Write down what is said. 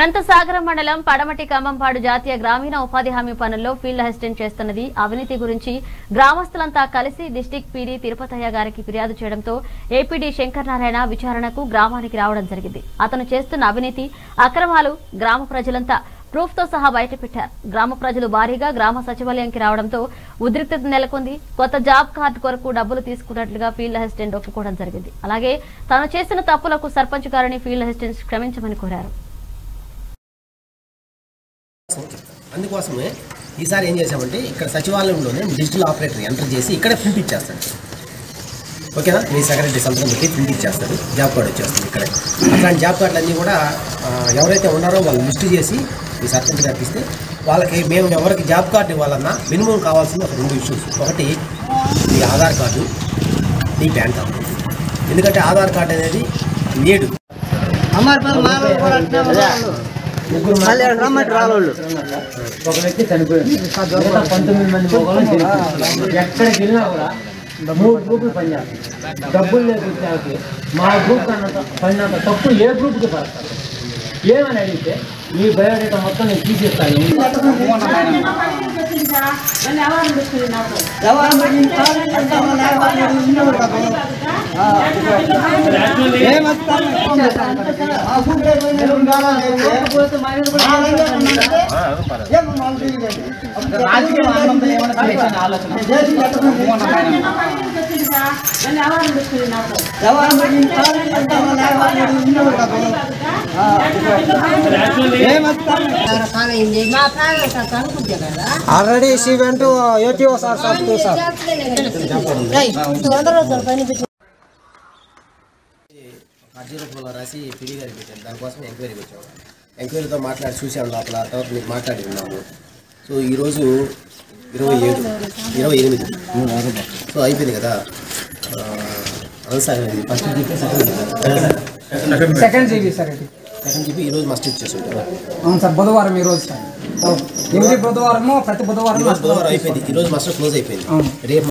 అనంతసాగరం మండలం పడమటి ఖమ్మంపాడు జాతీయ గ్రామీణ ఉపాధి హామీ పనుల్లో ఫీల్డ్ అసిస్టెంట్ చేస్తున్నది అవినీతి గురించి గ్రామస్తులంతా కలిసి డిస్టిక్ పీడీ తిరుపతయ్య గారికి ఫిర్యాదు చేయడంతో ఏపీడీ శంకర్ నారాయణ విచారణకు గ్రామానికి రావడం జరిగింది అతను చేస్తున్న అవినీతి అక్రమాలు గ్రామ ప్రజలంతా ప్రూఫ్ తో సహా బయటపెట్టారు గ్రామ ప్రజలు భారీగా గ్రామ సచివాలయంకి రావడంతో ఉద్రిక్తత నెలకొంది కొత్త జాబ్ కార్డు కొరకు డబ్బులు తీసుకున్నట్లుగా ఫీల్డ్ అసిస్టెంట్ ఒప్పుకోవడం జరిగింది అలాగే తాను చేసిన తప్పులకు సర్పంచ్ గారిని ఫీల్డ్ అసిస్టెంట్ క్షమించమని కోరారు అందుకోసమే ఈసారి ఏం చేసామంటే ఇక్కడ సచివాలయంలోనే డిజిటల్ ఆపరేటర్ ఎంటర్ చేసి ఇక్కడే ప్రింట్ ఇచ్చేస్తాడు ఓకేనా మీ సెక్రటరీ సంతకం పెట్టి ప్రింట్ ఇచ్చేస్తాడు జాబ్ కార్డు వచ్చేస్తుంది ఇక్కడే అట్లాంటి జాబ్ కార్డులు అన్నీ కూడా ఆ, ఎవరైతే ఉన్నారో వాళ్ళు లిస్ట్ చేసి ఈ సర్పంచ్ గారికి ఇస్తే వాళ్ళకి మేము ఎవరికి జాబ్ కార్డు ఇవ్వాలన్నా మినిమం కావాల్సిన ఒక రెండు ఇష్యూస్ ఒకటి నీ ఆధార్ కార్డు నీ బ్యాంక్ అకౌంట్ ఎందుకంటే ఆధార్ కార్డు అనేది నేడు మళ్ళీ రమ్మంటే రాళ్ళు ఒక వ్యక్తి చనిపోయాడు మిగతా పంతొమ్మిది మంది మొగలు చనిపోయారు ఎక్కడికి వెళ్ళినా కూడా మూడు గ్రూపులు పనిచేస్తారు డబ్బులు లేకపోతే మా గ్రూప్ అన్నంత పడినంత తప్పు ఏ గ్రూప్కి పడతారు ఏమని అడిగితే మీ బయోడేటా మొత్తం నేను తీసేస్తాను ఆల్రెడీ సివెంట్ ATO sir sir to sir అర్జీ రూపంలో రాసి పిడి గారికి పెట్టాను దానికోసం ఎంక్వైరీకి వచ్చాము ఎంక్వైరీతో మాట్లాడి చూసాం లోపల తర్వాత మీకు మాట్లాడి ఉన్నాము సో ఈరోజు ఇరవై ఏడు ఇరవై ఎనిమిది సో అయిపోయింది కదా sir first GP second second GB sir ఇది సెకండ్ జీపీ ఈరోజు మస్ట్ ఇచ్చేసాం అవును సార్ బుధవారం ఈ రోజు సార్ ఎనిమిది బుధవారము ప్రతి బుధవారం ఈరోజు బుధవారం అయిపోయింది ఈరోజు మస్ట్ క్లోజ్ అయిపోయింది అవును. రేపు